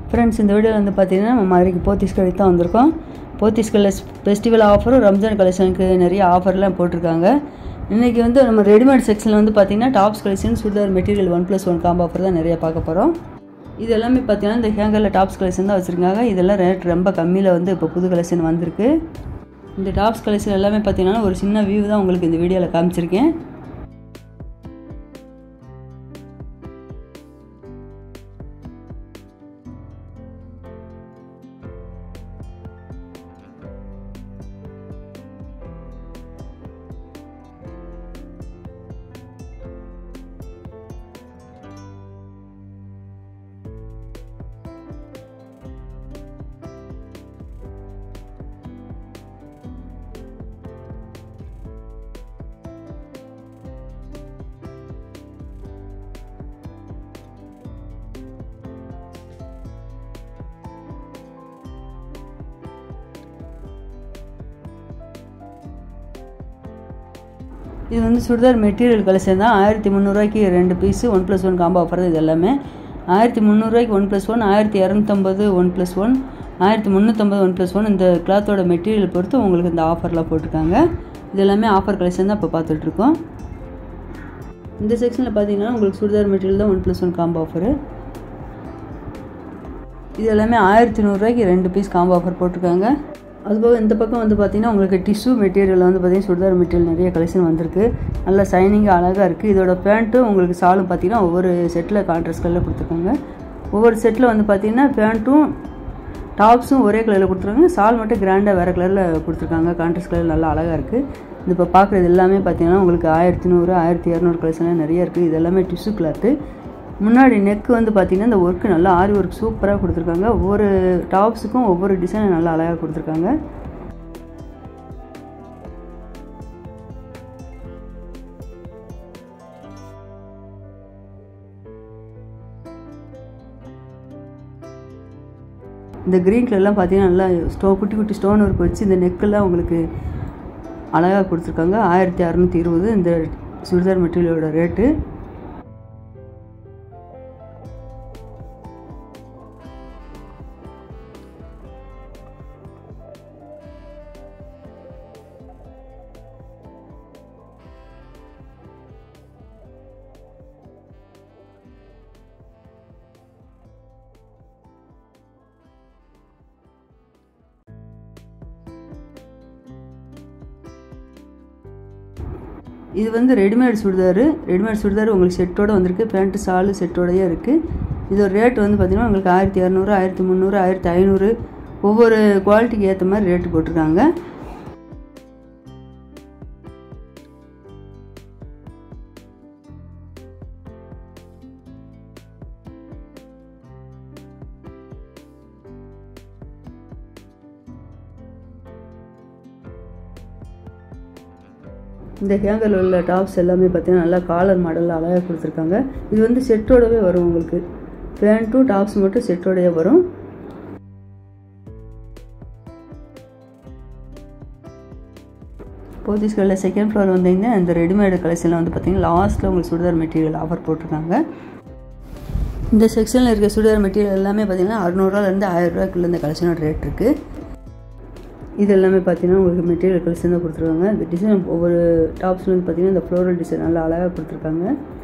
friends இந்த வீடியோவில் வந்து பார்த்தீங்கன்னா நம்ம மதுரைக்கு போத்தீஸ் கடைக்கு தான் வந்திருக்கோம் போத்தீஸ் கடையில் ஃபெஸ்டிவல் ஆஃபரும் ரம்ஜான் கலெக்ஷனுக்கு நிறைய ஆஃபர்லாம் போட்டிருக்காங்க இன்றைக்கி வந்து நம்ம ரெடிமேட் செக்ஷனில் வந்து பார்த்தீங்கன்னா tops collection churidar material one plus one combo offer தான் நிறைய பார்க்க போகிறோம் இது எல்லாமே பார்த்தீங்கன்னா இந்த ஹேங்கரில் டாப்ஸ் கலெக்ஷன் தான் வச்சுருக்காங்க இதெல்லாம் ரேட் ரொம்ப கம்மியில் வந்து இப்போ புது கலெக்ஷன் வந்திருக்கு இந்த டாப்ஸ் கலெக்ஷன் எல்லாமே பார்த்தீங்கன்னா ஒரு சின்ன வியூ தான் உங்களுக்கு இந்த வீடியோவில் காமிச்சிருக்கேன் இது வந்து சுடிதார் மெட்டீரியல் கலெக்ஷன் தான் ஆயிரத்தி முந்நூறுரூவாய்க்கு ரெண்டு piece one plus one combo offer இது எல்லாமே ஆயிரத்தி முந்நூறுரூவாய்க்கு ஒன் ப்ளஸ் ஒன் ஆயிரத்தி இரநூத்தம்பது ஒன் ப்ளஸ் ஒன் ஆயிரத்தி முந்நூற்றம்பது ஒன் ப்ளஸ் ஒன் இந்த கிளாத்தோட மெட்டீரியல் பொறுத்து உங்களுக்கு இந்த ஆஃபர்லாம் போட்டிருக்காங்க இது எல்லாமே ஆஃபர் கலெக்ஷன் தான் இப்போ பார்த்துட்ருக்கோம் இந்த செக்ஷனில் பார்த்தீங்கன்னா உங்களுக்கு சுடிதார் மெட்டீரியல் தான் one plus one combo offer இது எல்லாமே ஆயிரத்தி நூறுரூவாய்க்கு ரெண்டு பீஸ் காம்போ ஆஃபர் போட்டிருக்காங்க அதுபோக இந்த பக்கம் வந்து பார்த்திங்கன்னா உங்களுக்கு டிஷ்யூ மெட்டீரியல் வந்து பார்த்திங்கன்னா சுடிதார் மெட்டீரியல் நிறைய கலெக்ஷன் வந்திருக்கு நல்லா ஷைனிங்காக அழகாக இருக்குது இதோட பேண்ட்டும் உங்களுக்கு சாலும் பார்த்திங்கன்னா ஒவ்வொரு செட்டில் கான்ட்ராஸ்ட் கலரில் கொடுத்துருக்காங்க ஒவ்வொரு செட்டில் வந்து பார்த்திங்கன்னா பேண்ட்டும் டாப்ஸும் ஒரே கலரில் கொடுத்துருக்காங்க சால் மட்டும் கிராண்டாக வேறு கலரில் கொடுத்துருக்காங்க கான்ட்ராஸ்ட் கலர் நல்லா அழகாக இருக்குது இது இப்போ பார்க்குறது எல்லாமே பார்த்திங்கன்னா உங்களுக்கு ஆயிரத்தி நூறு ஆயிரத்தி இரநூறு கலெக்ஷன்லாம் நிறைய இருக்குது இது எல்லாமே டிஷ்யூ கிளாத்து முன்னாடி நெக்கு வந்து பார்த்திங்கன்னா இந்த ஒர்க்கு நல்லா ஆரி ஒர்க் சூப்பராக கொடுத்துருக்காங்க ஒவ்வொரு டாப்ஸுக்கும் ஒவ்வொரு டிசைன் நல்லா அழகாக கொடுத்துருக்காங்க இந்த க்ரீன் கலர்லாம் பார்த்தீங்கன்னா நல்லா ஸ்டோ குட்டி குட்டி ஸ்டோன் ஒர்க் வச்சு இந்த நெக்கெல்லாம் உங்களுக்கு அழகாக கொடுத்துருக்காங்க ஆயிரத்தி அறநூற்றி இருபது இந்த சுடிதார் மெட்டீரியலோட ரேட்டு இது வந்து ரெடிமேட் சுடிதார் ரெடிமேட் சுடிதார் உங்களுக்கு செட்டோடு வந்திருக்கு பேண்ட்டு சாலு செட்டோடையே இருக்குது இதோட ரேட் வந்து பார்த்திங்கன்னா உங்களுக்கு ஆயிரத்தி இரநூறு ஆயிரத்தி முந்நூறு ஆயிரத்தி ஐநூறு ஒவ்வொரு குவாலிட்டிக்கு ஏற்ற மாதிரி ரேட்டு போட்டிருக்காங்க இந்த ஹேங்கரில் உள்ள டாப்ஸ் எல்லாமே பார்த்தீங்கன்னா நல்லா காலர் மாடலில் அழகாக கொடுத்துருக்காங்க இது வந்து செட்டோடவே வரும் உங்களுக்கு பேண்ட்டும் டாப்ஸ் மட்டும் செட்டோடயே வரும் போத்தீஸ் கடையில் செகண்ட் ஃப்ளோர் வந்தீங்கன்னா இந்த ரெடிமேடு கலெக்ஷனில் வந்து பார்த்தீங்கன்னா லாஸ்ட்டில் உங்களுக்கு சுடிதார் மெட்டீரியல் ஆஃபர் போட்டிருக்காங்க இந்த செக்ஷனில் இருக்க சுடிதார் மெட்டீரியல் எல்லாமே பார்த்தீங்கன்னா அறுநூறுவாலேருந்து ஆயிரம் ரூபாய்க்குள்ள இந்த கலெக்ஷனோட ரேட் இருக்குது இது எல்லாமே பார்த்தீங்கன்னா உங்களுக்கு மெட்டீரியல் கலெக்ஷன் தான் கொடுத்துருக்காங்க இந்த டிசைன் ஒவ்வொரு டாப்ஸ்ல வந்து பார்த்தீங்கன்னா இந்த ஃப்ளோரல் டிசைன் நல்லா அழகாக கொடுத்துருக்காங்க